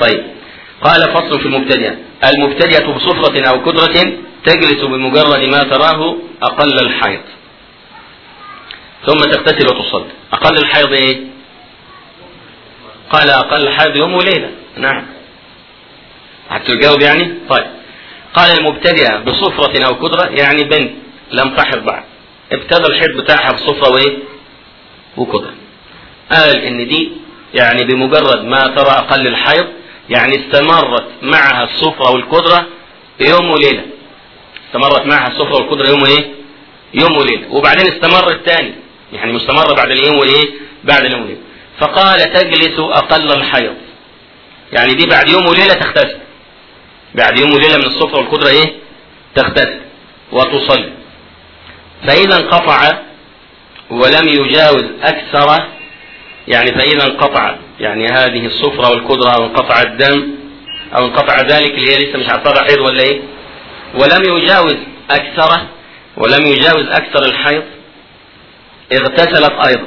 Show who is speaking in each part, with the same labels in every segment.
Speaker 1: طيب قال فصل في المبتدئة المبتدئة بصفرة أو كدرة تجلس بمجرد ما تراه أقل الحيض ثم تغتسل وتصلي أقل الحيض إيه؟ قال أقل الحيض يوم وليلة نعم هتجاوب يعني؟ طيب قال المبتدئة بصفرة أو كدرة يعني بنت لم تحض بعد ابتدى الحيض بتاعها بصفرة وإيه؟ وكدرة قال إن دي يعني بمجرد ما ترى أقل الحيض يعني استمرت معها الصفرة والقدرة يوم وليلة استمرت معها الصفرة والقدرة يوم ايه يوم وليلة وبعدين استمرت تاني يعني مستمرة بعد اليوم والايه بعد اليوم وليلة فقال تجلس أقل الحيض يعني دي بعد يوم وليلة تغتسل بعد يوم وليلة من الصفرة والقدرة ايه تغتسل وتصلي فإذا انقطع ولم يجاوز أكثر يعني فإذا انقطع يعني هذه الصفرة والقدرة أو انقطع الدم أو انقطع ذلك اللي هي لسه مش عارفة حيض ولا إيه ولم يجاوز أكثره ولم يجاوز أكثر الحيض اغتسلت أيضا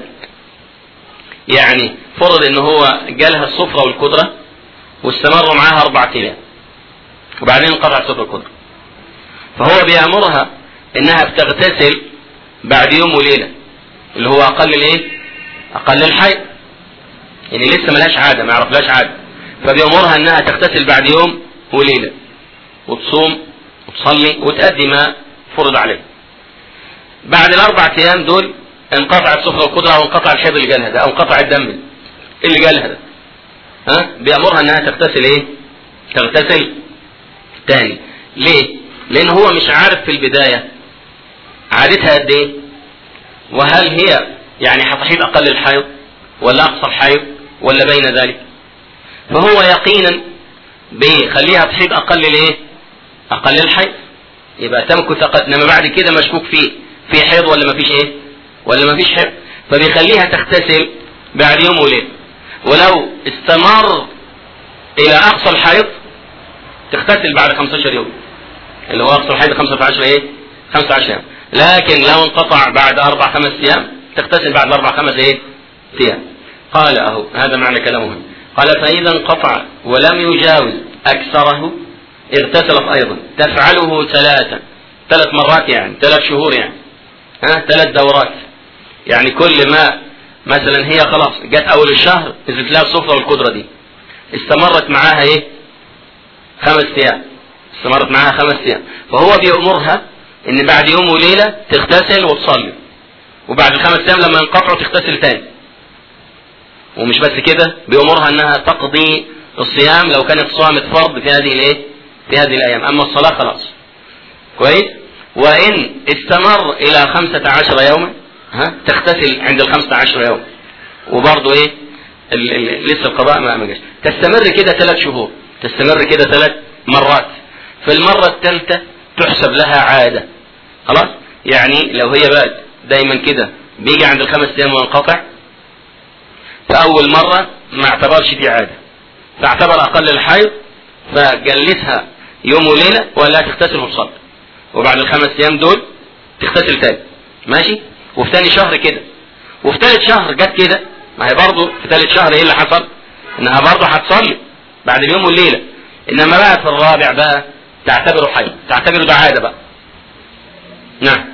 Speaker 1: يعني فرض إن هو جالها الصفرة والقدرة واستمروا معاها أربعة أيام وبعدين انقطعت الصفرة والقدرة فهو بيأمرها إنها بتغتسل بعد يوم وليلة اللي هو أقل الإيه؟ أقل الحيض يعني لسه ملهاش عادة ما يعرفلهاش عادة فبيأمرها إنها تغتسل بعد يوم وليلة وتصوم وتصلي وتأدي ما فرض عليه بعد الأربع أيام دول انقطعت صفرة القدرة وانقطع الحيض اللي جالها ده أو انقطع الدم اللي جالها ده ها بيأمرها إنها تغتسل إيه؟ تغتسل تاني ليه؟ لأن هو مش عارف في البداية عادتها قد إيه؟ وهل هي يعني هتحيض أقل الحيض ولا أقصى الحيض ولا بين ذلك فهو يقينا بيخليها تحيض أقل الإيه؟ أقل الحيض يبقى تمكث أقل إنما بعد كده مشكوك فيه في حيض ولا ما فيش إيه؟ ولا ما فيش حيض فبيخليها تغتسل بعد يوم وليلة ولو استمر إلى أقصى الحيض تغتسل بعد 15 يوم اللي هو أقصى الحيض 15 إيه؟ 15 يوم لكن لو انقطع بعد أربع خمس أيام تغتسل بعد أربع خمس إيه؟ أيام قال أهو هذا معنى كلامه قال فإذا انقطع ولم يجاوز أكثره اغتسلت أيضا تفعله ثلاثا ثلاث مرات يعني ثلاث شهور يعني ها ثلاث دورات يعني كل ما مثلا هي خلاص جت أول الشهر نزلت لها الصفرة والقدرة دي استمرت معاها إيه؟ خمس أيام استمرت معاها خمس أيام فهو بيأمرها إن بعد يوم وليلة تغتسل وتصلي وبعد الخمس أيام لما ينقطعوا تغتسل تاني ومش بس كده بيأمرها انها تقضي الصيام لو كانت صامت فرض في هذه الايه؟ في هذه الايام، اما الصلاة خلاص. كويس؟ وان استمر الى خمسة عشر يوما ها تغتسل عند الخمسة عشر يوم. وبرضه ايه؟ ال ال لسه القضاء ما ما جاش. تستمر كده ثلاث شهور، تستمر كده ثلاث مرات. في المرة الثالثة تحسب لها عادة. خلاص؟ يعني لو هي بقت دايما كده بيجي عند الخمس ايام وينقطع فأول مرة ما اعتبرش دي عادة فاعتبر أقل الحيض فجلسها يوم وليلة ولا تغتسل وتصلي وبعد الخمس أيام دول تغتسل تاني ماشي وفي تاني شهر كده وفي تالت شهر جت كده ما هي برضه في تالت شهر ايه اللي حصل؟ انها برضه هتصلي بعد اليوم والليلة انما بقى في الرابع بقى تعتبره حي تعتبره ده عادة بقى نعم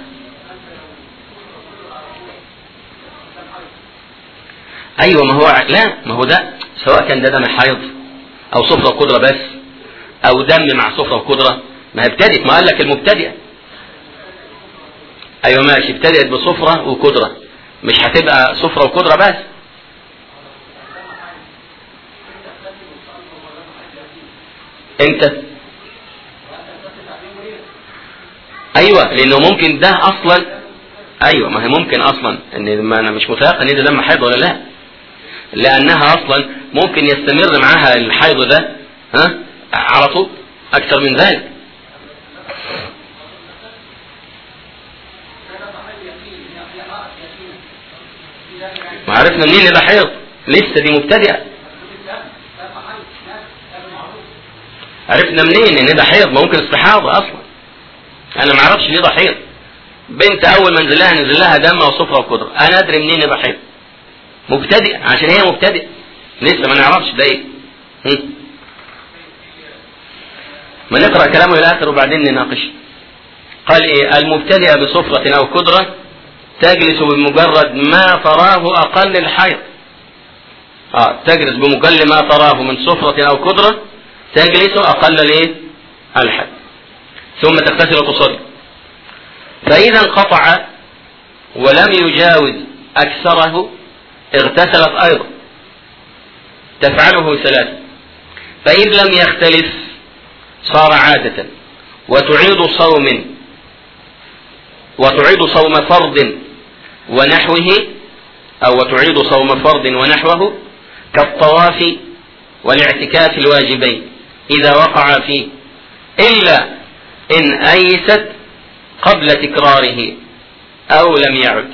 Speaker 1: ايوه ما هو لا ما هو ده سواء كان ده دم حيض او صفرة وقدرة بس او دم مع صفرة وقدرة ما هي ابتدت ما قال لك المبتدئة ايوه ماشي ابتدأت بصفرة وقدرة مش هتبقى صفرة وقدرة بس انت ايوه لانه ممكن ده اصلا ايوه ما هي ممكن اصلا ان ما انا مش متيقن ان ده دم حيض ولا لا لانها اصلا ممكن يستمر معاها الحيض ده ها على طول اكثر من ذلك ما عرفنا منين ان ده حيض لسه دي مبتدئه عرفنا منين ان ده حيض ما ممكن استحاضه اصلا انا ما اعرفش ليه ده حيض بنت اول ما نزل لها نزل لها دم وصفرة وقدرة انا ادري منين يبقى حيض مبتدئ عشان هي مبتدئ لسه ما نعرفش ده ايه ما نقرأ كلامه إلى آخر وبعدين نناقش قال إيه المبتدئ بصفرة أو كدرة تجلس بمجرد ما تراه أقل الحيض آه تجلس بمجرد ما تراه من صفرة أو كدرة تجلس أقل الإيه الحيض ثم تغتسل وتصلي فإذا انقطع ولم يجاوز أكثره اغتسلت أيضا تفعله ثلاثة فإن لم يختلف صار عادة وتعيد صوم وتعيد صوم فرض ونحوه أو وتعيد صوم فرض ونحوه كالطواف والاعتكاف الواجبين إذا وقع فيه إلا إن أيست قبل تكراره أو لم يعد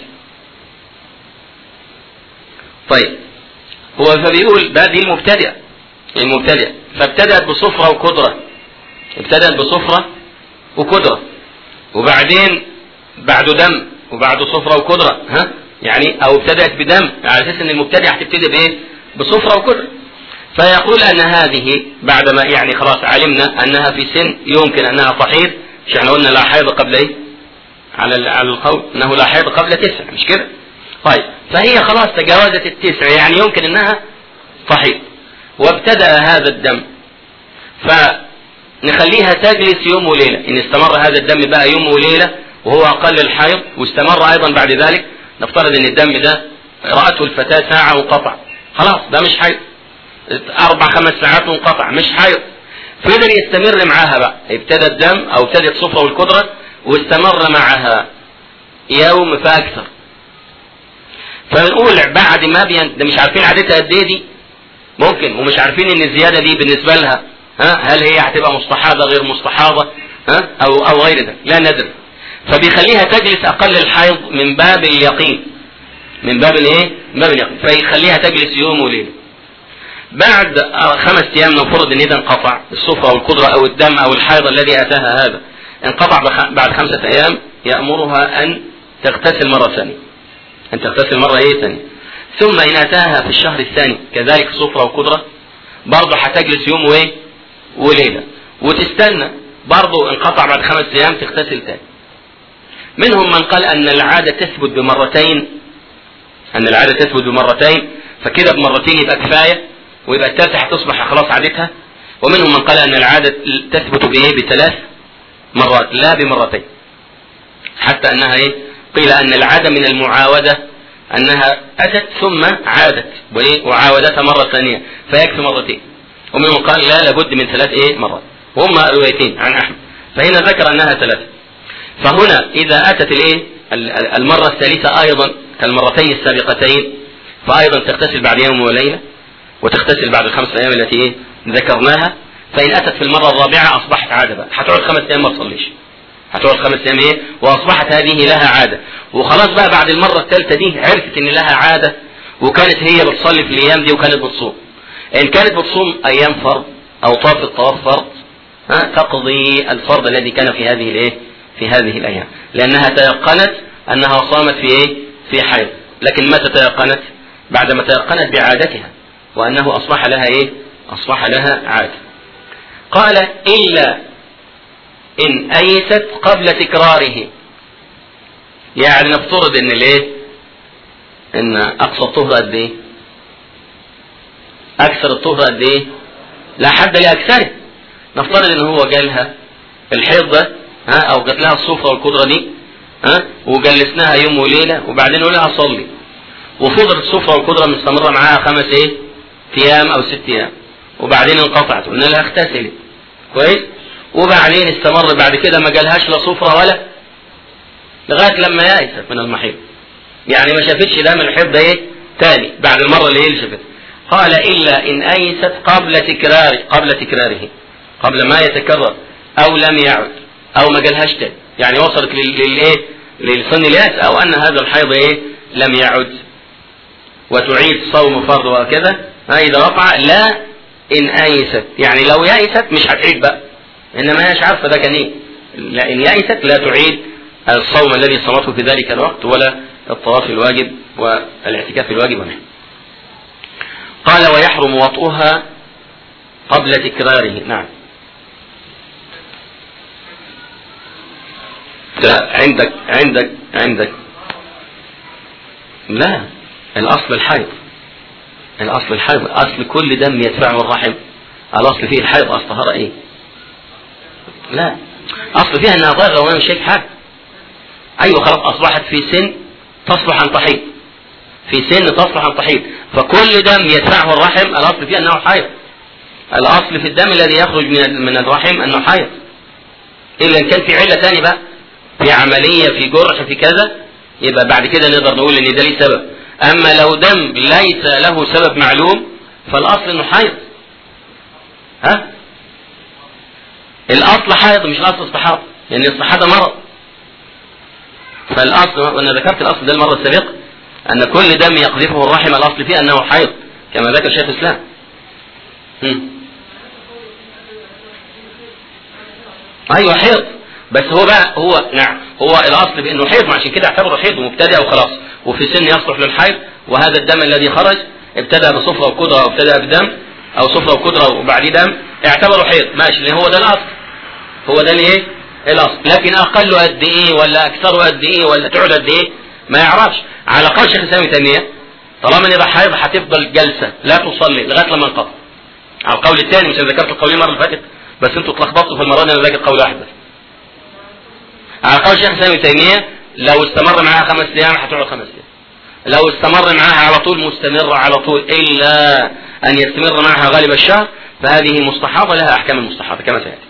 Speaker 1: طيب هو فبيقول هذه المبتدئة المبتدئة فابتدأت بصفرة وقدرة ابتدأت بصفرة وقدرة وبعدين بعده دم وبعده صفرة وقدرة ها يعني او ابتدأت بدم على اساس ان المبتدئة هتبتدي بايه بصفرة وقدرة فيقول ان هذه بعدما يعني خلاص علمنا انها في سن يمكن انها تحيض مش احنا قلنا لا حيض قبل ايه على على القول انه لا حيض قبل تسع مش كده طيب فهي خلاص تجاوزت التسع يعني يمكن انها تحيض وابتدأ هذا الدم فنخليها تجلس يوم وليلة إن استمر هذا الدم بقى يوم وليلة وهو أقل الحيض واستمر أيضا بعد ذلك نفترض إن الدم ده رأته الفتاة ساعة وانقطع خلاص ده مش حيض أربع خمس ساعات وانقطع مش حيض فضل يستمر معاها بقى ابتدى الدم أو ابتدت صفرة والقدرة واستمر معها يوم فأكثر فنقول بعد ما بين ده مش عارفين عادتها قد ايه دي ممكن ومش عارفين ان الزياده دي بالنسبه لها ها هل هي هتبقى مستحاضه غير مستحاضه ها او او غير ذلك لا ندري فبيخليها تجلس اقل الحيض من باب اليقين من باب الايه؟ من باب اليقين فيخليها تجلس يوم وليله بعد خمس ايام نفرض ان اذا انقطع الصفرة او القدرة او الدم او الحيض الذي اتاها هذا انقطع بعد خمسة ايام يأمرها ان تغتسل مرة ثانية ان تغتسل مرة ايه ثانية ثم ان اتاها في الشهر الثاني كذلك صفرة وقدرة برضه هتجلس يوم وايه وليلة وتستنى برضه انقطع بعد خمس ايام تغتسل ثاني منهم من قال ان العادة تثبت بمرتين ان العادة تثبت بمرتين فكده بمرتين يبقى كفاية ويبقى الثالثة هتصبح خلاص عادتها ومنهم من قال ان العادة تثبت بايه بثلاث مرات لا بمرتين حتى انها ايه قيل ان العادة من المعاودة انها اتت ثم عادت وايه وعاودتها مرة ثانية فيكفي مرتين ومنهم قال لا لابد من ثلاث ايه مرات وهما روايتين عن احمد فهنا ذكر انها ثلاثة فهنا اذا اتت الايه المرة الثالثة ايضا كالمرتين السابقتين فايضا تغتسل بعد يوم وليلة وتغتسل بعد الخمس ايام التي ايه ذكرناها فان اتت في المرة الرابعة اصبحت عادة بقى هتقعد خمس ايام ما تصليش هتقعد خمس ايام ايه واصبحت هذه لها عادة وخلاص بقى بعد المرة الثالثة دي عرفت ان لها عادة وكانت هي بتصلي في الايام دي وكانت بتصوم ان كانت بتصوم ايام فرض او طاف الطواف فرض ها تقضي الفرض الذي كان في هذه الايه في هذه الايام لانها تيقنت انها صامت في ايه في حيض لكن متى تيقنت بعدما تيقنت بعادتها وانه اصبح لها ايه اصبح لها عاده قال الا ان ايست قبل تكراره يعني نفترض ان الايه ان اقصى الطهر قد ايه اكثر الطهر قد ايه لا حد لاكثره نفترض ان هو جالها الحيض ده ها او جات لها الصفرة والقدرة دي ها وجلسناها يوم وليلة وبعدين نقول لها صلي وفضلت الصفرة والقدرة مستمرة معاها خمس ايه ايام او ست ايام وبعدين انقطعت قلنا لها اغتسلي كويس وبعدين استمر بعد كده ما جالهاش لا صفرة ولا لغاية لما يأست من المحيض يعني ما شافتش دم الحيض ده ايه تاني بعد المرة اللي هي شفتها قال إلا إن أيست قبل تكرار قبل تكراره قبل ما يتكرر أو لم يعد أو ما جالهاش تاني يعني وصلت للإيه للسن الياس أو أن هذا الحيض إيه لم يعد وتعيد صوم فرض وكذا إذا وقع لا إن أيست يعني لو يأست مش هتعيد بقى إنما هيش عارفة ده كان إيه لا إن يأست لا تعيد الصوم الذي صمته في ذلك الوقت ولا الطواف الواجب والاعتكاف الواجب ونحن قال ويحرم وطئها قبل تكراره نعم عندك عندك عندك لا الاصل الحيض الاصل الحيض اصل كل دم يدفعه الرحم الاصل فيه الحيض اصل طهارة ايه لا اصل فيها انها ضاره وانا مش شايف حاجه ايوه خلاص اصبحت في سن تصلح ان تحيض في سن تصلح ان تحيض فكل دم يدفعه الرحم الاصل فيه انه حيض الاصل في الدم الذي يخرج من من الرحم انه حيض الا ان كان في عله ثانيه بقى في عمليه في جرح في كذا يبقى بعد كده نقدر نقول ان ده ليه سبب اما لو دم ليس له سبب معلوم فالاصل انه حيض ها الاصل حيض مش الاصل استحاضه لان يعني الاستحاضه مرض فالاصل وانا ذكرت الاصل ده المره السابقه ان كل دم يقذفه الرحم الاصل فيه انه حيض كما ذكر شيخ الاسلام ايوه حيض بس هو بقى هو نعم هو الاصل بانه حيض عشان كده اعتبره حيض ومبتدئ وخلاص وفي سن يصلح للحيض وهذا الدم الذي خرج ابتدى بصفرة وقدرة او ابتدى بدم او صفرة وقدرة وبعديه دم اعتبره حيض ماشي لان هو ده الاصل هو ده الايه الاصل لكن اقله قد ايه ولا اكثره قد ايه ولا تعلى قد ايه ما يعرفش على قول شيخ الاسلام تيميه طالما ان ده حيض هتفضل جلسه لا تصلي لغايه لما انقطع على القول الثاني مش انا ذكرت القولين المره اللي فاتت بس انتوا اتلخبطتوا في المره دي انا ذاكر قول واحد بس على قول شيخ الاسلام تيميه لو استمر معاها خمس ايام هتقعد خمس ايام لو استمر معاها على طول مستمر على طول الا ان يستمر معها غالب الشهر فهذه مستحاضه لها احكام المستحاضه كما سياتي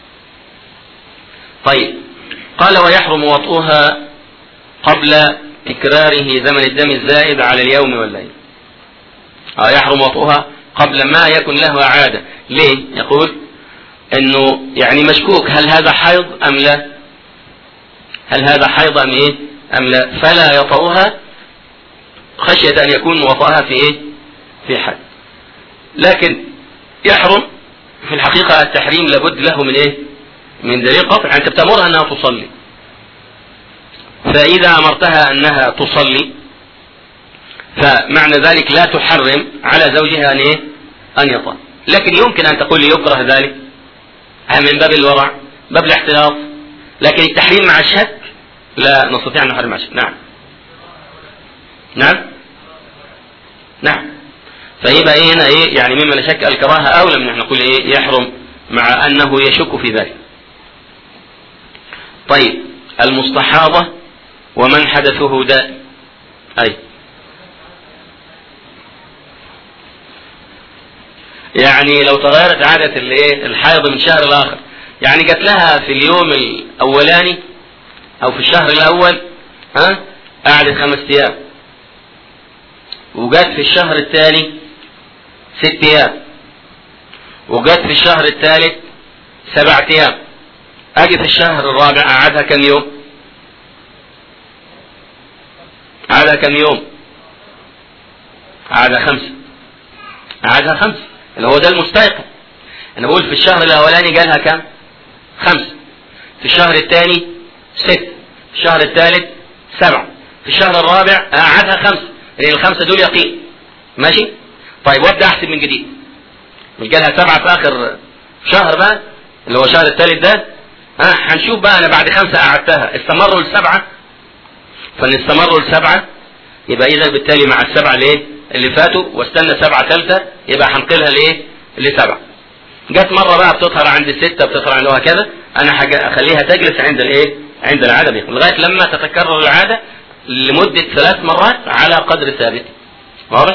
Speaker 1: طيب قال ويحرم وطئها قبل تكراره زمن الدم الزائد على اليوم والليل آه يحرم وطئها قبل ما يكن له عادة ليه يقول انه يعني مشكوك هل هذا حيض ام لا هل هذا حيض ام ايه ام لا فلا يطأها خشية ان يكون وطأها في ايه في حد لكن يحرم في الحقيقة التحريم لابد له من ايه من دليل قطع يعني انت بتامرها انها تصلي فاذا امرتها انها تصلي فمعنى ذلك لا تحرم على زوجها ان ايه ان يطأ لكن يمكن ان تقول لي يكره ذلك من باب الورع باب الاحتياط لكن التحريم مع الشك لا نستطيع ان نحرم مع الشك نعم نعم نعم فيبقى ايه هنا ايه يعني مما لا شك الكراهه اولى من ان نقول ايه يحرم مع انه يشك في ذلك طيب المستحاضة ومن حدثه داء أي يعني لو تغيرت عادة الايه الحائض من شهر لآخر يعني جات لها في اليوم الأولاني أو في الشهر الأول ها قعدت خمس أيام وجات في الشهر الثاني ست أيام وجات في الشهر الثالث سبعة أيام أجي في الشهر الرابع أقعدها كم يوم؟ قعدها كم يوم؟ قعدها خمسة قعدها خمسة اللي هو ده المستيقن أنا بقول في الشهر الأولاني جالها كم؟ خمسة في الشهر الثاني ست في الشهر الثالث سبعة في الشهر الرابع قعدها خمسة لأن الخمسة دول يقين ماشي؟ طيب وابدأ أحسب من جديد مش جالها سبعة في آخر شهر بقى اللي هو الشهر الثالث ده ها هنشوف بقى انا بعد خمسه قعدتها استمروا لسبعه فان استمروا لسبعه يبقى اذا بالتالي مع السبعه الايه اللي فاتوا واستنى سبعه ثالثه يبقى هنقلها لايه؟ لسبعه. جت مره بقى بتظهر عند سته بتظهر عند وهكذا انا اخليها تجلس عند الايه؟ عند العاده دي لغايه لما تتكرر العاده لمده ثلاث مرات على قدر ثابت. واضح؟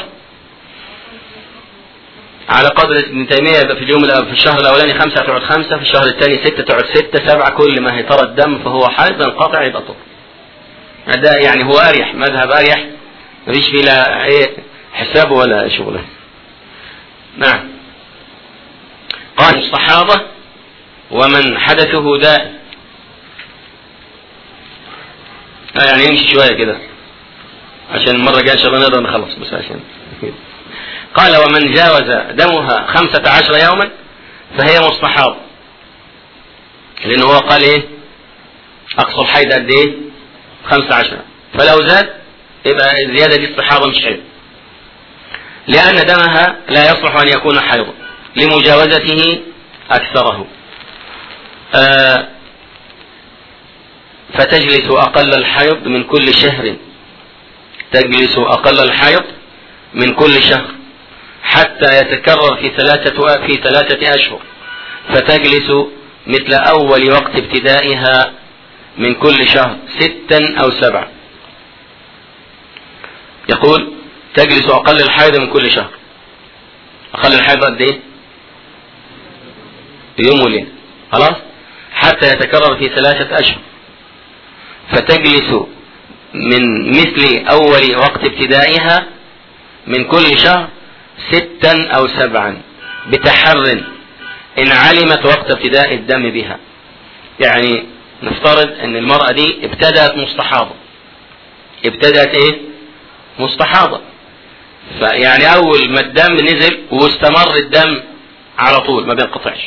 Speaker 1: على قدر ابن تيمية في اليوم في الشهر الأولاني خمسة تقعد خمسة في الشهر الثاني ستة تقعد ستة سبعة كل ما هي ترى الدم فهو حائض انقطع يبقى طهر. ده يعني هو أريح مذهب أريح مفيش فيه لا إيه حساب ولا شغله. نعم. قال الصحابة ومن حدثه داء يعني يمشي شوية كده عشان المرة الجاية إن شاء الله نقدر نخلص بس عشان قال ومن جاوز دمها خمسة عشر يوما فهي مستحاض لأنه هو قال إيه أقصى الحيض قد إيه خمسة عشر فلو زاد يبقى الزيادة دي استحاضة مش حيض لأن دمها لا يصلح أن يكون حيضا لمجاوزته أكثره آه فتجلس أقل الحيض من كل شهر تجلس أقل الحيض من كل شهر حتى يتكرر في ثلاثة في ثلاثة أشهر فتجلس مثل أول وقت ابتدائها من كل شهر ستا أو سبعا يقول تجلس أقل الحيض من كل شهر أقل الحيض قد إيه؟ يوم وليلة خلاص حتى يتكرر في ثلاثة أشهر فتجلس من مثل أول وقت ابتدائها من كل شهر ستا أو سبعا بتحر إن علمت وقت ابتداء الدم بها يعني نفترض أن المرأة دي ابتدأت مستحاضة ابتدأت إيه؟ مستحاضة فيعني أول ما الدم نزل واستمر الدم على طول ما بينقطعش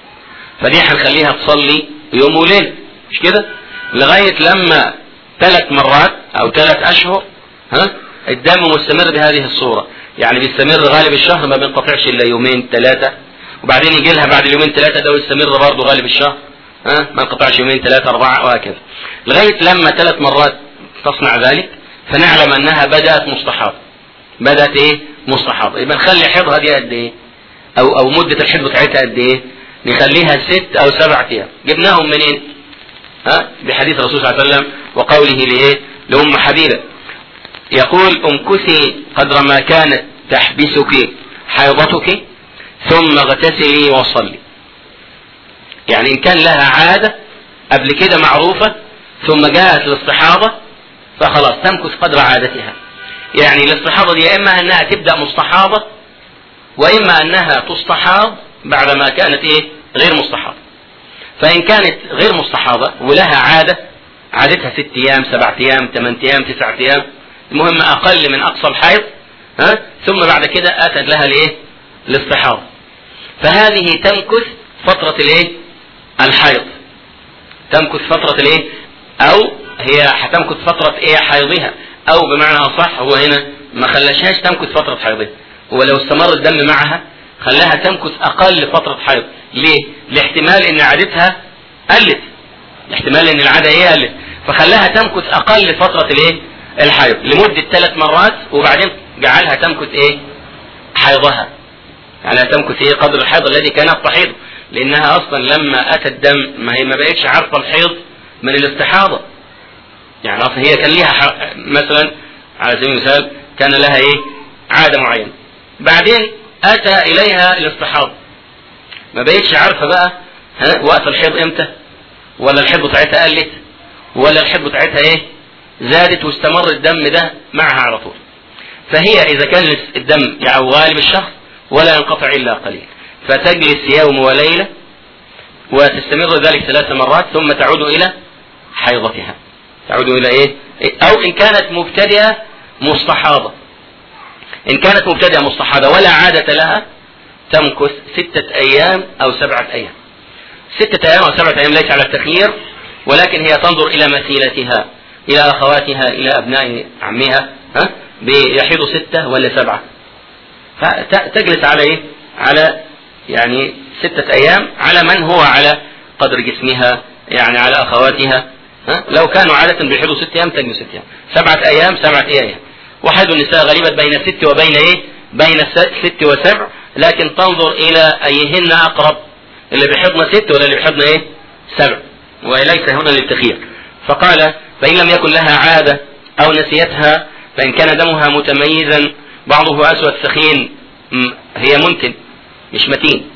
Speaker 1: فدي هنخليها تصلي يوم وليلة مش كده؟ لغاية لما ثلاث مرات أو ثلاث أشهر ها الدم مستمر بهذه الصورة يعني بيستمر غالب الشهر ما بينقطعش إلا يومين ثلاثة وبعدين يجي لها بعد اليومين ثلاثة ده ويستمر برضه غالب الشهر ها ما انقطعش يومين ثلاثة أربعة وهكذا لغاية لما ثلاث مرات تصنع ذلك فنعلم أنها بدأت مستحاضة بدأت إيه؟ مستحاضة يبقى نخلي حيضها دي قد إيه؟ أو أو مدة الحيض بتاعتها قد إيه؟ نخليها ست أو سبعة أيام جبناهم منين؟ ها؟ بحديث الرسول صلى الله عليه وسلم وقوله لإيه؟ لأم حبيبة يقول امكثي قدر ما كانت تحبسك حيضتك ثم اغتسلي وصلي يعني إن كان لها عادة قبل كده معروفة ثم جاءت الاستحاضة فخلاص تمكث قدر عادتها يعني الاستحاضة دي إما أنها تبدأ مستحاضة وإما أنها تستحاض بعدما كانت إيه غير مستحاضة فإن كانت غير مستحاضة ولها عادة عادتها ست أيام سبعة أيام ثمان أيام تسعة أيام المهم أقل من أقصى الحيض ها ثم بعد كده أتت لها الإيه الاستحاضة فهذه تمكث فترة الإيه الحيض تمكث فترة الإيه أو هي هتمكث فترة إيه حيضها أو بمعنى أصح هو هنا ما خلاشهاش تمكث فترة حيضها هو لو استمر الدم معها خلاها تمكث أقل فترة حيض ليه؟ لاحتمال إن عادتها قلت احتمال إن العادة إيه قلت فخلاها تمكث أقل فترة الإيه؟ الحيض لمدة ثلاث مرات وبعدين جعلها تمكث إيه؟ حيضها يعني تمكث إيه قدر الحيض الذي كانت تحيض لأنها أصلا لما أتى الدم ما هي ما بقتش عارفة الحيض من الاستحاضة يعني أصلا هي كان لها مثلا على سبيل المثال كان لها إيه؟ عادة معينة بعدين أتى إليها الاستحاضة ما بقتش عارفة بقى ها وقت الحيض إمتى ولا الحيض بتاعتها قلت ولا الحيض بتاعتها إيه زادت واستمر الدم ده معها على طول فهي إذا كان الدم يعني غالب الشهر ولا ينقطع إلا قليل فتجلس يوم وليلة وتستمر ذلك ثلاث مرات ثم تعود إلى حيضتها تعود إلى إيه أو إن كانت مبتدئة مستحاضة إن كانت مبتدئة مستحاضة ولا عادة لها تمكث ستة أيام أو سبعة أيام ستة أيام أو سبعة أيام ليس على التخيير ولكن هي تنظر إلى مثيلتها إلى أخواتها إلى أبناء عمها ها بيحيض ستة ولا سبعة فتجلس على إيه؟ على يعني ستة أيام على من هو على قدر جسمها يعني على أخواتها ها؟ لو كانوا عادة بيحيضوا ست أيام تجلس ست أيام سبعة أيام سبعة أيام وحيض النساء غالبا بين ست وبين إيه؟ بين ست وسبع لكن تنظر إلى أيهن أقرب اللي بيحضن ست ولا اللي بيحضن إيه؟ سبع وليس هنا للتخيير فقال فإن لم يكن لها عادة أو نسيتها فإن كان دمها متميزا بعضه أسود سخين هي منتن مش متين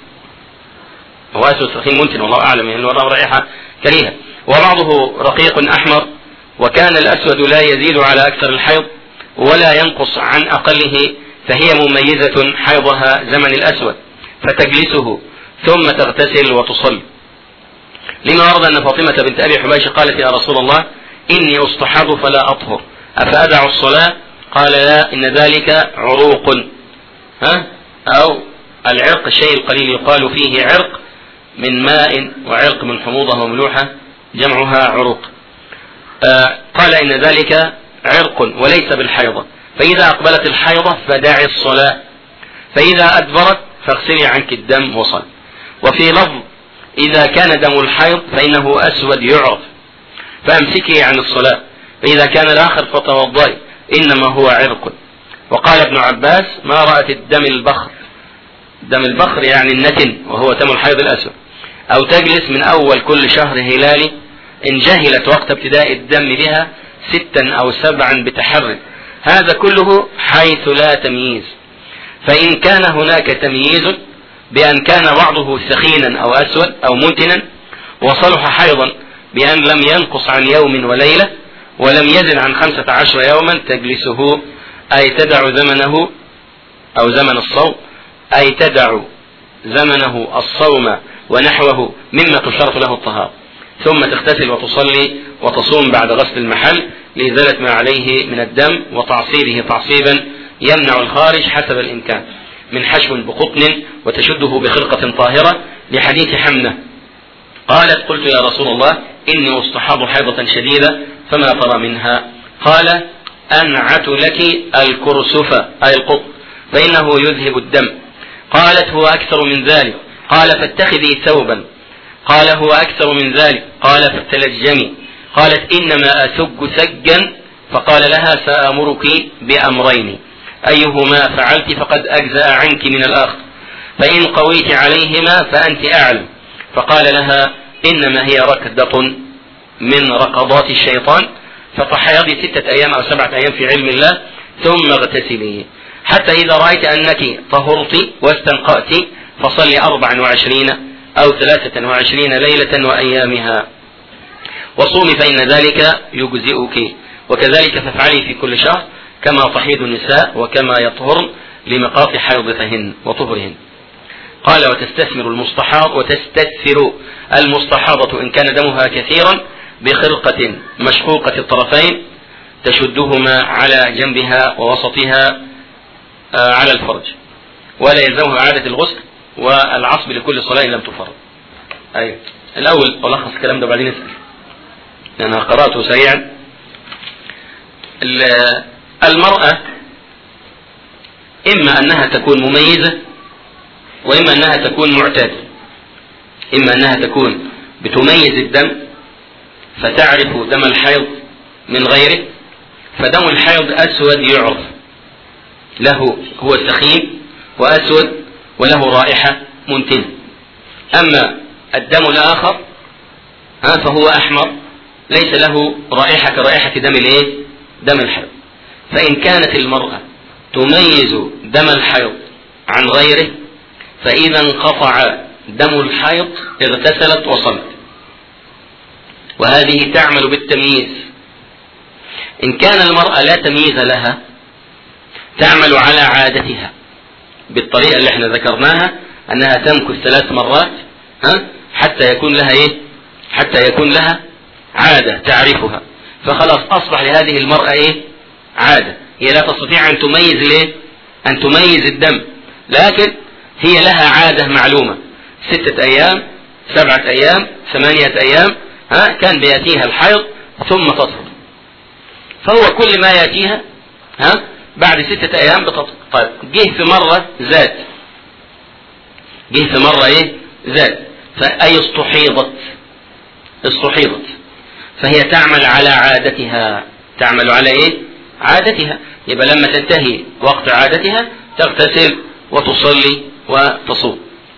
Speaker 1: هو أسود سخين منتن والله أعلم يعني له رائحة كريهة وبعضه رقيق أحمر وكان الأسود لا يزيد على أكثر الحيض ولا ينقص عن أقله فهي مميزة حيضها زمن الأسود فتجلسه ثم تغتسل وتصلي لما ورد أن فاطمة بنت أبي حبيش قالت يا رسول الله إني أصطحب فلا أطهر أفأدع الصلاة قال لا إن ذلك عروق ها أو العرق الشيء القليل يقال فيه عرق من ماء وعرق من حموضة وملوحة جمعها عروق آه قال إن ذلك عرق وليس بالحيضة فإذا أقبلت الحيضة فدعي الصلاة فإذا أدبرت فاغسلي عنك الدم وصل وفي لفظ إذا كان دم الحيض فإنه أسود يعرف فامسكي عن الصلاة فإذا كان الآخر فتوضئي إنما هو عرق وقال ابن عباس ما رأت الدم البخر دم البخر يعني النتن وهو دم الحيض الأسود أو تجلس من أول كل شهر هلالي إن جهلت وقت ابتداء الدم بها ستا أو سبعا بتحرك هذا كله حيث لا تمييز فإن كان هناك تمييز بأن كان بعضه سخينا أو أسود أو منتنا وصلح حيضا بأن لم ينقص عن يوم وليلة ولم يزن عن خمسة عشر يوما تجلسه أي تدع زمنه أو زمن الصوم أي تدع زمنه الصوم ونحوه مما تشترط له الطهارة ثم تغتسل وتصلي وتصوم بعد غسل المحل لإزالة ما عليه من الدم وتعصيبه تعصيبا يمنع الخارج حسب الإمكان من حشو بقطن وتشده بخرقة طاهرة لحديث حمنة قالت قلت يا رسول الله إني أستحاض حيضة شديدة فما ترى منها قال أنعت لك الكرسف أي القط فإنه يذهب الدم قالت هو أكثر من ذلك قال فاتخذي ثوبا قال هو أكثر من ذلك قال فتلجمي قالت إنما أسج سجا فقال لها سآمرك بأمرين أيهما فعلت فقد أجزأ عنك من الآخر فإن قويت عليهما فأنت أعلم فقال لها إنما هي ركضة من ركضات الشيطان فتحيضي ستة أيام أو سبعة أيام في علم الله ثم اغتسلي حتى إذا رأيت أنك طهرت واستنقأت فصلي أربعا وعشرين أو ثلاثة وعشرين ليلة وأيامها وصومي فإن ذلك يجزئك وكذلك فافعلي في كل شهر كما تحيض النساء وكما يطهرن لمقاط حيضتهن وطهرهن قال وتستثمر المستحاض وتستثفر المستحاضة إن كان دمها كثيرا بخرقة مشقوقة الطرفين تشدهما على جنبها ووسطها آه، على الفرج ولا يلزمها إعادة الغسل والعصب لكل صلاة لم تفرض أيوة الأول ألخص الكلام ده بعدين اسأل لأن أنا قرأته سريعا المرأة إما أنها تكون مميزة وإما أنها تكون معتادة إما أنها تكون بتميز الدم فتعرف دم الحيض من غيره فدم الحيض أسود يعرف له هو سخين وأسود وله رائحة منتنة أما الدم الآخر ها فهو أحمر ليس له رائحة كرائحة دم الإيه؟ دم الحيض فإن كانت المرأة تميز دم الحيض عن غيره فإذا انقطع دم الحيض اغتسلت وصلت وهذه تعمل بالتمييز إن كان المرأة لا تمييز لها تعمل على عادتها بالطريقة اللي احنا ذكرناها أنها تمكث ثلاث مرات ها حتى يكون لها إيه؟ حتى يكون لها عادة تعرفها فخلاص أصبح لهذه المرأة إيه؟ عادة هي لا تستطيع أن تميز ليه؟ أن تميز الدم لكن هي لها عادة معلومة ستة أيام سبعة أيام ثمانية أيام ها كان بيأتيها الحيض ثم تطهر فهو كل ما يأتيها ها بعد ستة أيام بتطهر طيب جه في مرة زاد جه في مرة إيه زاد فأي استحيضت استحيضت فهي تعمل على عادتها تعمل على إيه عادتها يبقى لما تنتهي وقت عادتها تغتسل وتصلي وتصوم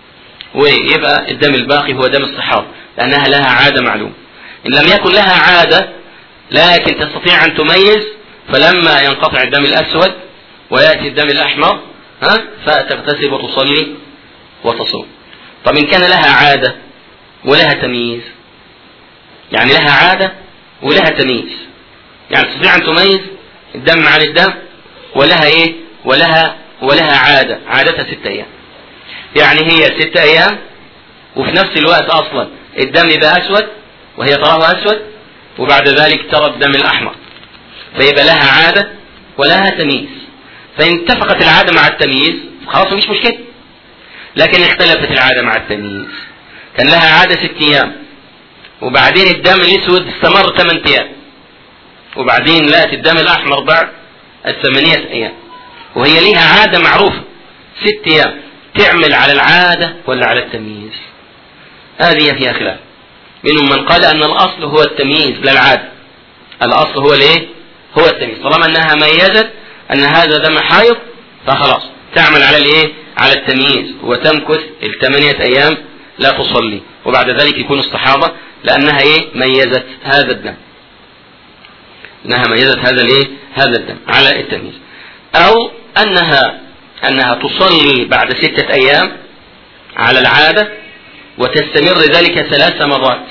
Speaker 1: ويبقى الدم الباقي هو دم الصحاب لأنها لها عادة معلومة إن لم يكن لها عادة لكن تستطيع أن تميز فلما ينقطع الدم الأسود ويأتي الدم الأحمر ها فتغتسل وتصلي وتصوم طب إن كان لها عادة ولها تمييز يعني لها عادة ولها تمييز يعني تستطيع أن تميز الدم عن الدم ولها إيه ولها ولها عادة عادتها ستة أيام يعني هي ستة أيام وفي نفس الوقت أصلا الدم يبقى أسود وهي تراه أسود وبعد ذلك ترى الدم الأحمر فيبقى لها عادة ولها تمييز فإن اتفقت العادة مع التمييز خلاص مش مشكلة لكن اختلفت العادة مع التمييز كان لها عادة ست أيام وبعدين الدم الأسود استمر ثمان أيام وبعدين لقت الدم الأحمر بعد الثمانية أيام وهي ليها عادة معروفة ست أيام تعمل على العادة ولا على التمييز هذه فيها خلاف منهم من قال أن الأصل هو التمييز لا العادة الأصل هو الإيه؟ هو التمييز طالما أنها ميزت أن هذا دم حائض فخلاص تعمل على الإيه؟ على التمييز وتمكث الثمانية أيام لا تصلي وبعد ذلك يكون استحاضة لأنها إيه؟ ميزت هذا الدم أنها ميزت هذا الإيه؟ هذا الدم على التمييز أو أنها أنها تصلي بعد ستة أيام على العادة وتستمر ذلك ثلاث مرات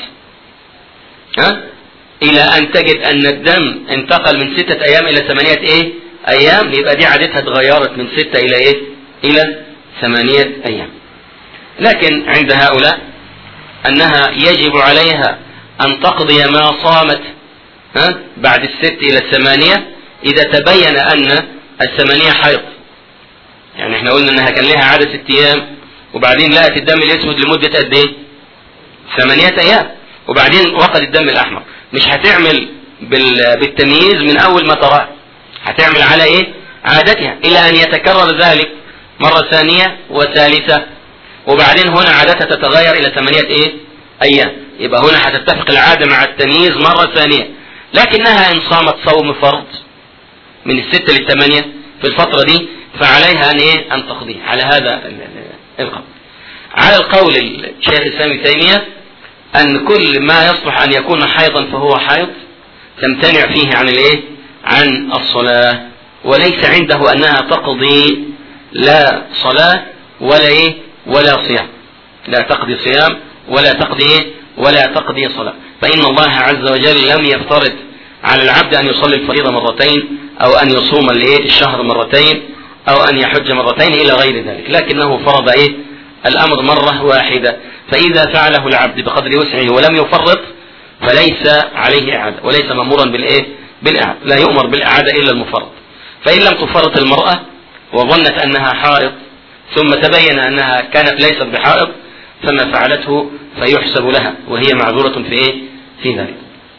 Speaker 1: ها؟ إلى أن تجد أن الدم انتقل من ستة أيام إلى ثمانية إيه؟ أيام يبقى دي عادتها اتغيرت من ستة إلى إيه؟ إلى ثمانية أيام. لكن عند هؤلاء أنها يجب عليها أن تقضي ما صامت ها؟ بعد الست إلى الثمانية إذا تبين أن الثمانية حيض. يعني احنا قلنا انها كان لها عادة ست ايام وبعدين لقت الدم الاسود لمدة قد ايه؟ ثمانية ايام وبعدين وقد الدم الاحمر مش هتعمل بالتمييز من اول ما تراه هتعمل على ايه؟ عادتها الى ان يتكرر ذلك مرة ثانية وثالثة وبعدين هنا عادتها تتغير الى ثمانية ايه؟ ايام يبقى هنا هتتفق العادة مع التمييز مرة ثانية لكنها ان صامت صوم فرض من الستة للثمانية في الفترة دي فعليها ان ايه؟ ان تقضيه على هذا القول. على القول الشيخ الاسلام تيمية ان كل ما يصلح ان يكون حيضا فهو حيض تمتنع فيه عن الايه؟ عن الصلاة وليس عنده انها تقضي لا صلاة ولا ايه؟ ولا صيام. لا تقضي صيام ولا تقضي ايه؟ ولا تقضي صلاة. فإن الله عز وجل لم يفترض على العبد أن يصلي الفريضة مرتين أو أن يصوم الايه؟ الشهر مرتين أو أن يحج مرتين إلى غير ذلك لكنه فرض إيه الأمر مرة واحدة فإذا فعله العبد بقدر وسعه ولم يفرط فليس عليه إعادة وليس مأمورا بالإيه بالإعادة لا يؤمر بالإعادة إلا المفرط فإن لم تفرط المرأة وظنت أنها حائض ثم تبين أنها كانت ليست بحائض فما فعلته فيحسب لها وهي معذورة في إيه في ذلك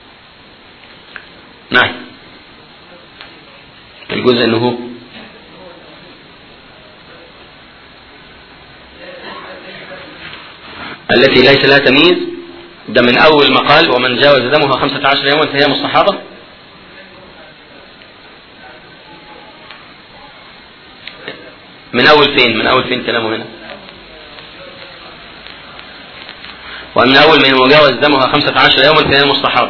Speaker 1: نعم الجزء أنه التي ليس لها تمييز ده من أول ما قال ومن جاوز دمها خمسة عشر يوما فهي مستحاضة من أول فين من أول فين كلامه هنا ومن أول من يجاوز دمها خمسة عشر يوما فهي مستحاضة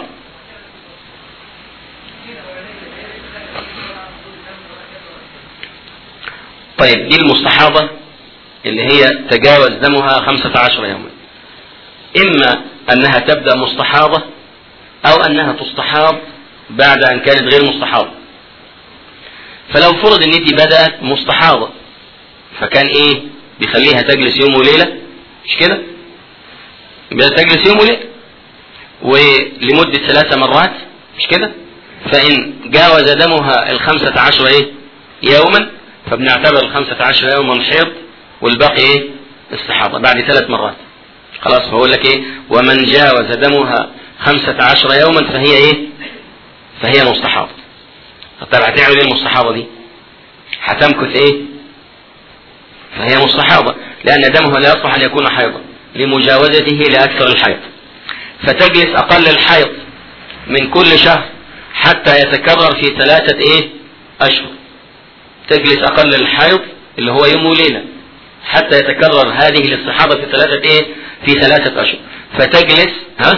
Speaker 1: طيب دي المستحاضة اللي هي تجاوز دمها خمسة عشر يوما إما أنها تبدأ مستحاضة أو أنها تستحاض بعد أن كانت غير مستحاضة فلو فرض أن دي بدأت مستحاضة فكان إيه بيخليها تجلس يوم وليلة مش كده بدأت تجلس يوم وليلة ولمدة ثلاث مرات مش كده فإن جاوز دمها الخمسة عشر إيه يوما فبنعتبر الخمسة عشر يوما حيض والباقي إيه استحاضة بعد ثلاث مرات خلاص فأقول لك ايه ومن جاوز دمها خمسة عشر يوما فهي ايه فهي مستحاضة طب هتعمل ايه المستحاضة دي هتمكث ايه فهي مستحاضة لأن دمها لا يصلح أن يكون حيضا لمجاوزته لأكثر الحيض فتجلس أقل الحيض من كل شهر حتى يتكرر في ثلاثة ايه أشهر تجلس أقل الحيض اللي هو يوم وليلة حتى يتكرر هذه الاستحاضة في ثلاثة ايه في ثلاثة أشهر فتجلس ها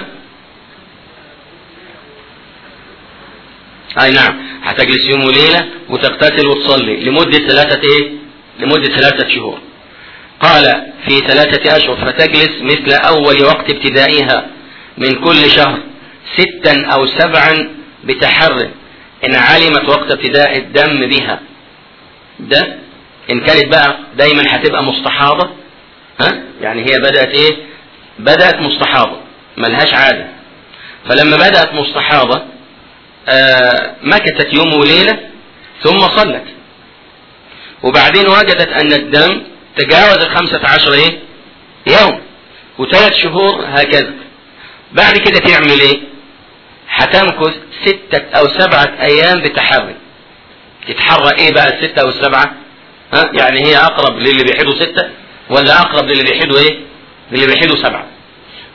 Speaker 1: أي نعم هتجلس يوم وليلة وتغتسل وتصلي لمدة ثلاثة إيه؟ لمدة ثلاثة شهور. قال في ثلاثة أشهر فتجلس مثل أول وقت ابتدائها من كل شهر ستا أو سبعا بتحر إن علمت وقت ابتداء الدم بها. ده إن كانت بقى دايما هتبقى مستحاضة ها؟ يعني هي بدأت إيه؟ بدأت مستحاضة ملهاش عادة فلما بدأت مستحاضة آه مكثت يوم وليلة ثم صلت وبعدين وجدت أن الدم تجاوز الخمسة عشر إيه؟ يوم وثلاث شهور هكذا بعد كده تعمل إيه؟ هتمكث ستة أو سبعة أيام بتحري تتحرى إيه بقى الستة أو السبعة؟ ها؟ يعني هي أقرب للي بيحيدوا ستة ولا أقرب للي بيحيدوا إيه؟ للي بيحيدوا سبعة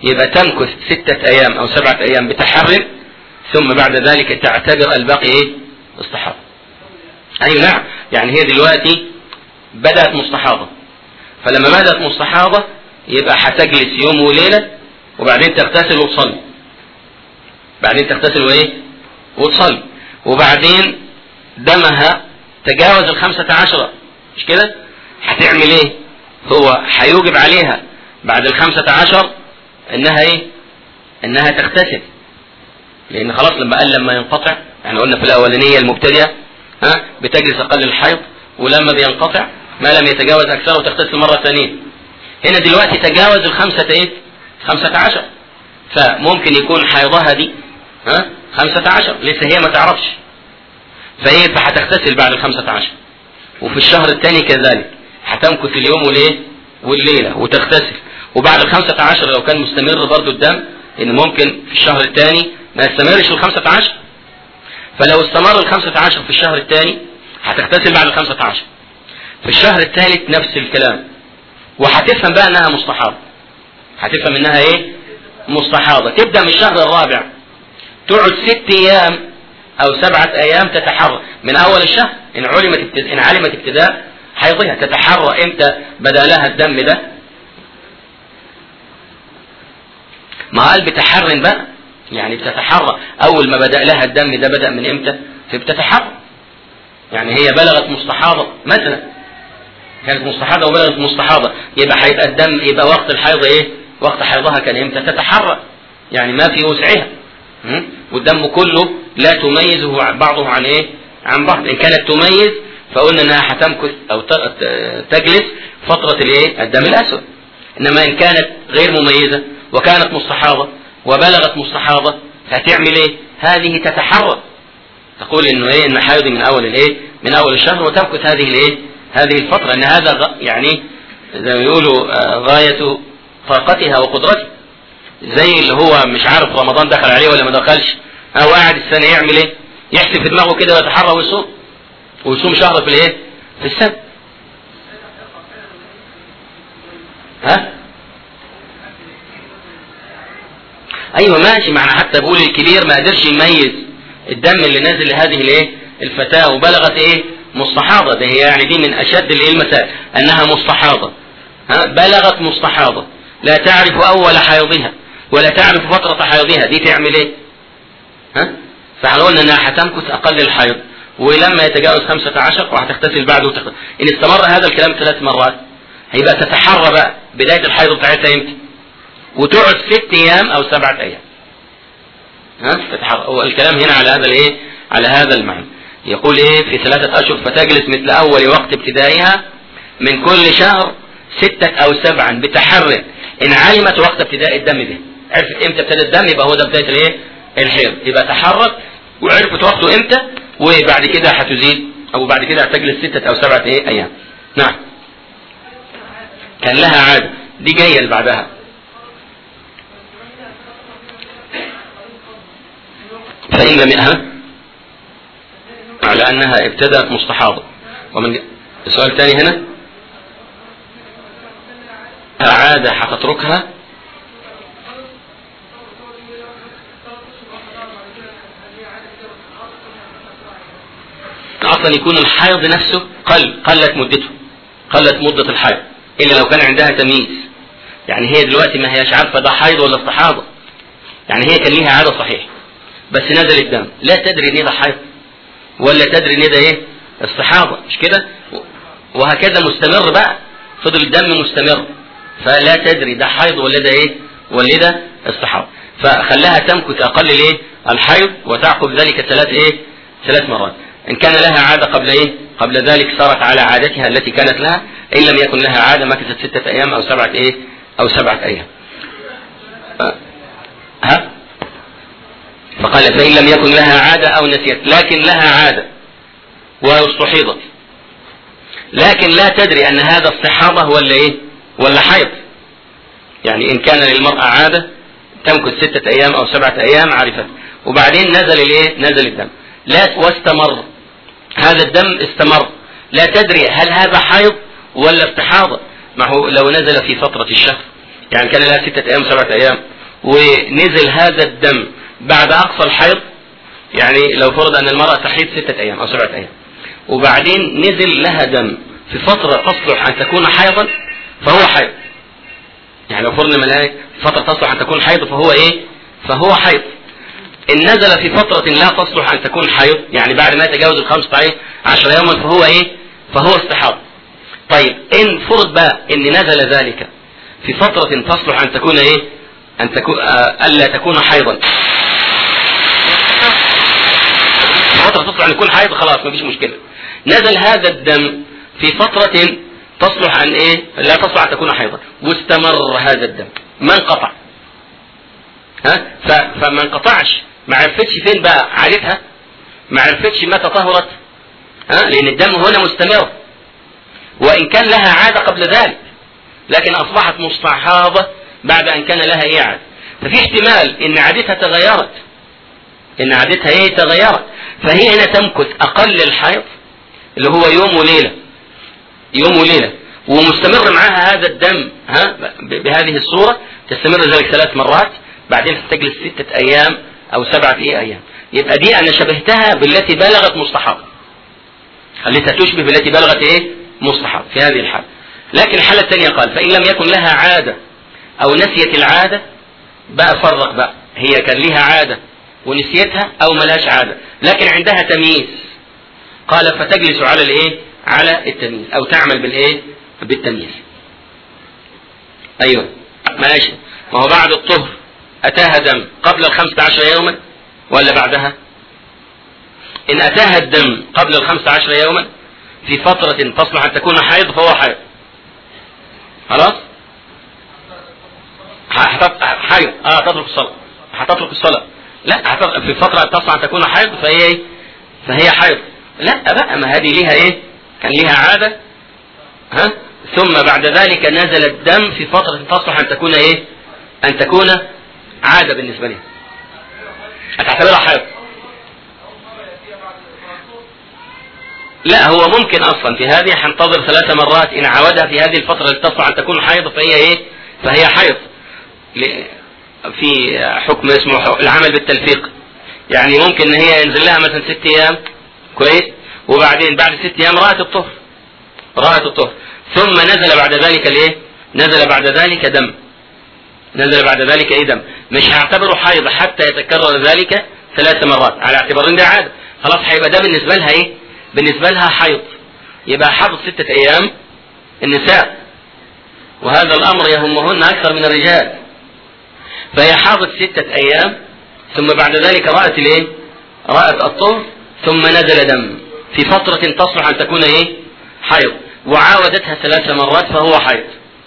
Speaker 1: يبقى تمكث ستة أيام أو سبعة أيام بتحرم ثم بعد ذلك تعتبر الباقي إيه؟ استحاضة. أي نعم يعني هي دلوقتي بدأت مستحاضة فلما بدأت مستحاضة يبقى هتجلس يوم وليلة وبعدين تغتسل وتصلي. بعدين تغتسل وإيه؟ وتصلي. وبعدين دمها تجاوز الخمسة عشرة مش كده؟ هتعمل ايه؟ هو هيوجب عليها بعد الخمسة عشر انها ايه؟ انها تغتسل لان خلاص لما قال لما ينقطع يعني قلنا في الاولانية المبتدئة ها بتجلس اقل الحيض ولما بينقطع ما لم يتجاوز اكثره وتغتسل مرة ثانية هنا دلوقتي تجاوز الخمسة ايه؟ خمسة عشر فممكن يكون حيضها دي ها خمسة عشر لسه هي ما تعرفش فهي فهتغتسل بعد الخمسة عشر وفي الشهر الثاني كذلك هتمكث اليوم والايه والليلة وتغتسل وبعد الخمسة عشر لو كان مستمر برضو الدم ان ممكن في الشهر الثاني ما يستمرش الخمسة عشر فلو استمر الخمسة عشر في الشهر الثاني هتغتسل بعد الخمسة عشر في الشهر الثالث نفس الكلام وهتفهم بقى انها مستحاضة هتفهم انها ايه مستحاضة تبدأ من الشهر الرابع تقعد ست ايام او سبعة ايام تتحرى من اول الشهر ان علمت ان علمت ابتداء حيضها تتحرى امتى بدا لها الدم ده ما قال بتحرن بقى يعني بتتحرى اول ما بدا لها الدم ده بدا من امتى فبتتحرى يعني هي بلغت مستحاضة مثلا كانت مستحاضة وبلغت مستحاضة يبقى هيبقى الدم يبقى وقت الحيض ايه وقت حيضها كان امتى تتحرى يعني ما في وسعها والدم كله لا تميزه بعضه عن ايه عن بعض ان كانت تميز فقلنا انها هتمكث او تجلس فترة الايه الدم الاسود انما ان كانت غير مميزة وكانت مستحاضة وبلغت مستحاضة هتعمل ايه هذه تتحرك تقول انه ايه ان حيضي من اول الايه من اول الشهر وتمكث هذه الايه هذه الفترة ان هذا يعني زي ما يقولوا غاية طاقتها وقدرتها زي اللي هو مش عارف رمضان دخل عليه ولا ما دخلش هو قاعد السنة يعمل ايه يحسب في دماغه كده ويتحرى ويصوم ويصوم شهر في الايه في السنة ها ايوه ماشي معنى حتى بقول الكبير ما قدرش يميز الدم اللي نازل لهذه الايه الفتاة وبلغت ايه مستحاضة ده هي يعني دي من اشد الايه المسائل انها مستحاضة ها بلغت مستحاضة لا تعرف اول حيضها ولا تعرف فترة حيضها دي تعمل ايه ها فاحنا قلنا انها هتمكث اقل الحيض ولما يتجاوز خمسة عشر وهتغتسل بعده وتغتسل. ان استمر هذا الكلام ثلاث مرات هيبقى تتحرى بقى بداية الحيض بتاعتها امتى وتقعد ست ايام او سبعة ايام ها تتحرى هو الكلام هنا على هذا الايه على هذا المعنى يقول ايه في ثلاثة اشهر فتجلس مثل اول وقت ابتدائها من كل شهر ستة او سبعا بتحرك ان علمت وقت ابتداء الدم ده عرفت امتى ابتدى الدم يبقى هو ده بداية الايه الحيض يبقى تحرك وعرفت وقته امتى وبعد كده هتزيد او بعد كده هتجلس ستة او سبعة ايه ايام نعم كان لها عادة دي جاية اللي بعدها فإن لم ها على أنها ابتدأت مستحاضة ومن السؤال الثاني هنا عادة هتتركها اصلا يكون الحيض نفسه قل قلت مدته قلت مدة الحيض الا لو كان عندها تمييز يعني هي دلوقتي ما هيش عارفة ده حيض ولا استحاضة يعني هي كان ليها عادة صحيح بس نزل الدم لا تدري ان ده حيض ولا تدري ان ده ايه استحاضة مش كده وهكذا مستمر بقى فضل الدم مستمر فلا تدري ده حيض ولا ده ايه ولا ده استحاضة فخلاها تمكث اقل الايه الحيض وتعقب ذلك ثلاث ايه ثلاث مرات إن كان لها عادة قبل إيه؟ قبل ذلك صارت على عادتها التي كانت لها إن لم يكن لها عادة مكثت ستة أيام أو سبعة إيه؟ أو سبعة أيام. أه؟ ها؟ فقال فإن لم يكن لها عادة أو نسيت لكن لها عادة واستحيضت لكن لا تدري أن هذا استحاضة ولا إيه؟ ولا حيض. يعني إن كان للمرأة عادة تمكث ستة أيام أو سبعة أيام عرفت وبعدين نزل الإيه؟ نزل الدم. لا واستمر هذا الدم استمر لا تدري هل هذا حيض ولا استحاضة ما هو لو نزل في فترة الشهر يعني كان لها ستة أيام سبعة أيام ونزل هذا الدم بعد اقصى الحيض يعني لو فرض ان المرأة تحيض ستة ايام او سبعة ايام وبعدين نزل لها دم في فترة تصلح ان تكون حيضا فهو حيض يعني لو فرض من فترة تصلح ان تكون حيض فهو ايه فهو حيض ان نزل في فترة لا تصلح ان تكون حيض يعني بعد ما يتجاوز الخمسة عشر يوما فهو ايه فهو استحاض طيب ان فرض بقى ان نزل ذلك في فترة تصلح ان تكون ايه ان تكون آه الا تكون حيضا فترة تصلح ان يكون حيض خلاص ما فيش مشكلة نزل هذا الدم في فترة تصلح ان ايه لا تصلح ان تكون حيضا واستمر هذا الدم ما انقطع ها فما انقطعش ما عرفتش فين بقى عادتها ما عرفتش متى طهرت ها لان الدم هنا مستمر وان كان لها عاده قبل ذلك لكن اصبحت مستحاضه بعد ان كان لها ايه عاده ففي احتمال ان عادتها تغيرت ان عادتها ايه تغيرت فهي هنا تمكث اقل الحيض اللي هو يوم وليله يوم وليله ومستمر معها هذا الدم ها بهذه الصوره تستمر ذلك ثلاث مرات بعدين تجلس ستة أيام أو سبعة إيه أيام يبقى دي أنا شبهتها بالتي بلغت مستحاضة خليتها تشبه بالتي بلغت إيه مستحاضة في هذه الحالة لكن الحالة الثانية قال فإن لم يكن لها عادة أو نسيت العادة بقى فرق بقى هي كان لها عادة ونسيتها أو ملهاش عادة لكن عندها تمييز قال فتجلس على الإيه على التمييز أو تعمل بالإيه بالتمييز أيوه ماشي ما هو بعد الطهر أتاها دم قبل الخمسة عشر يوما ولا بعدها إن أتاها الدم قبل الخمسة عشر يوما في فترة تصلح أن تكون حيض فهو حيض خلاص حيض اه تترك الصلاة هتترك الصلاة لا في فترة تصلح أن تكون حيض فهي ايه فهي حيض لا بقى ما هذه ليها ايه كان ليها عادة ها ثم بعد ذلك نزل الدم في فترة تصلح أن تكون ايه أن تكون عادة بالنسبة لها هتعتبرها حيض لا هو ممكن اصلا في هذه حنتظر ثلاث مرات ان عودها في هذه الفترة التي تصلح ان تكون حيض فهي ايه فهي حيض في حكم اسمه العمل بالتلفيق يعني ممكن ان هي ينزل لها مثلا ست ايام كويس وبعدين بعد ست ايام رأت الطهر رأت الطهر ثم نزل بعد ذلك الايه نزل بعد ذلك دم نزل بعد ذلك ايه دم مش هعتبره حيض حتى يتكرر ذلك ثلاث مرات على اعتبار ان ده عاده خلاص هيبقى ده بالنسبه لها ايه بالنسبه لها حيض يبقى حاضر ستة ايام النساء وهذا الامر يهمهن اكثر من الرجال فهي حاضت ستة ايام ثم بعد ذلك رأت الايه رأت الطهر ثم نزل دم في فترة تصلح ان تكون ايه حيض وعاودتها ثلاث مرات فهو حيض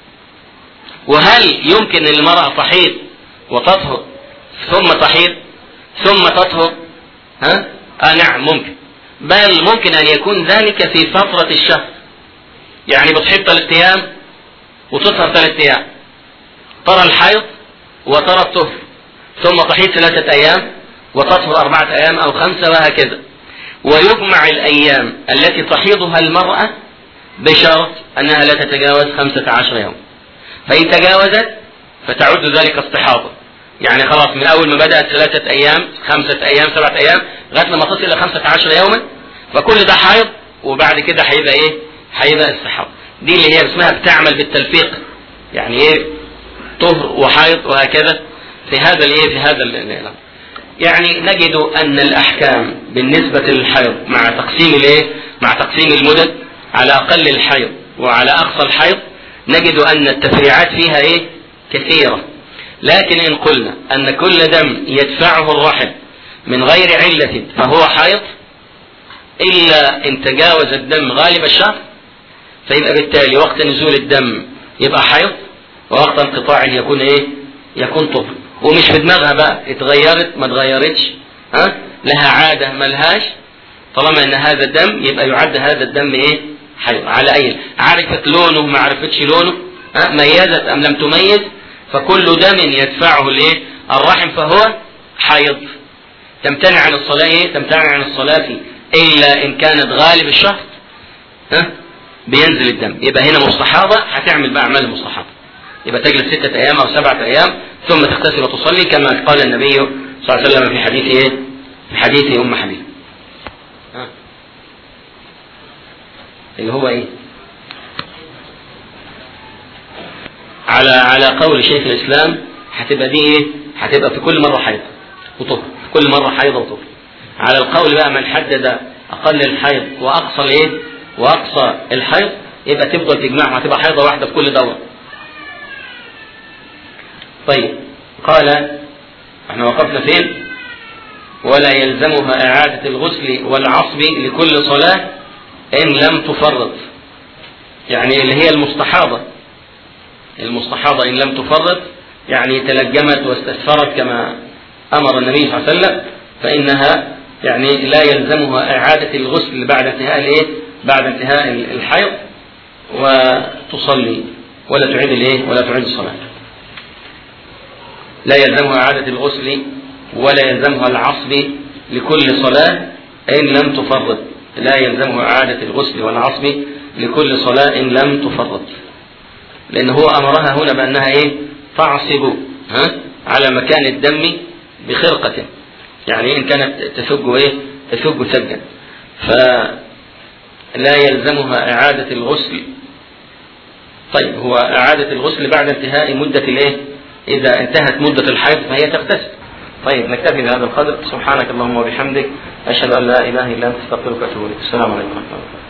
Speaker 1: وهل يمكن للمرأة تحيض وتطهر ثم تحيض ثم تطهر ها آه نعم ممكن بل ممكن أن يكون ذلك في فترة الشهر يعني بتحيض ثلاث أيام وتطهر ثلاث أيام ترى الحيض وترى الطهر ثم تحيض ثلاثة أيام وتطهر أربعة أيام أو خمسة وهكذا ويجمع الأيام التي تحيضها المرأة بشرط أنها لا تتجاوز خمسة عشر يوم فإن تجاوزت فتعد ذلك استحاضة يعني خلاص من أول ما بدأت ثلاثة أيام خمسة أيام سبعة أيام لغاية لما تصل إلى خمسة عشر يوما فكل ده حيض وبعد كده هيبقى إيه؟ هيبقى استحاضة دي اللي هي اسمها بتعمل بالتلفيق يعني إيه؟ طهر وحيض وهكذا في هذا الإيه؟ في هذا الأمر يعني نجد أن الأحكام بالنسبة للحيض مع تقسيم الإيه؟ مع تقسيم المدد على أقل الحيض وعلى أقصى الحيض نجد أن التفريعات فيها إيه؟ كثيرة لكن إن قلنا أن كل دم يدفعه الرحم من غير علة فهو حيض إلا إن تجاوز الدم غالب الشهر فيبقى بالتالي وقت نزول الدم يبقى حيض ووقت انقطاعه يكون إيه؟ يكون طهر ومش في دماغها بقى اتغيرت ما اتغيرتش ها لها عادة ملهاش طالما ان هذا الدم يبقى يعد هذا الدم ايه حيض على اي عرفت لونه ما عرفتش لونه ها ميزت ام لم تميز فكل دم يدفعه الايه الرحم فهو حيض تمتنع عن الصلاة ايه تمتنع عن الصلاة الا ان كانت غالب الشهر ها بينزل الدم يبقى هنا مستحاضة هتعمل بقى اعمال المستحاضة يبقى تجلس ستة ايام او سبعة ايام ثم تغتسل وتصلي كما قال النبي صلى الله عليه وسلم في حديث ايه؟ في حديث ام حبيب. ها. اللي هو ايه؟ على على قول شيخ الاسلام هتبقى دي ايه؟ هتبقى في كل مره حيض وطهر، في كل مره حيض وطهر. على القول بقى من حدد اقل الحيض واقصى الايه؟ واقصى الحيض يبقى تفضل تجمعهم هتبقى حيضه واحده في كل دوره. طيب قال احنا وقفنا فين؟ ولا يلزمها إعادة الغسل والعصب لكل صلاة إن لم تفرط. يعني اللي هي المستحاضة. المستحاضة إن لم تفرط يعني تلجمت واستسفرت كما أمر النبي صلى الله عليه وسلم فإنها يعني لا يلزمها إعادة الغسل بعد انتهاء الإيه؟ بعد انتهاء الحيض وتصلي ولا تعيد الإيه؟ ولا تعيد الصلاة. لا يلزمها إعادة الغسل ولا يلزمها العصب لكل صلاة إن لم تفرط لا يلزمها إعادة الغسل والعصب لكل صلاة إن لم تفرط لأن هو أمرها هنا بأنها إيه تعصب ها على مكان الدم بخرقة يعني إن كانت تثج إيه تثج ثجا فلا يلزمها إعادة الغسل طيب هو إعادة الغسل بعد انتهاء مدة الإيه إذا انتهت مدة الحيض فهي تغتسل. طيب نكتفي بهذا القدر سبحانك اللهم وبحمدك أشهد أن لا إله إلا أنت أستغفرك وأتوب إليك السلام عليكم ورحمة الله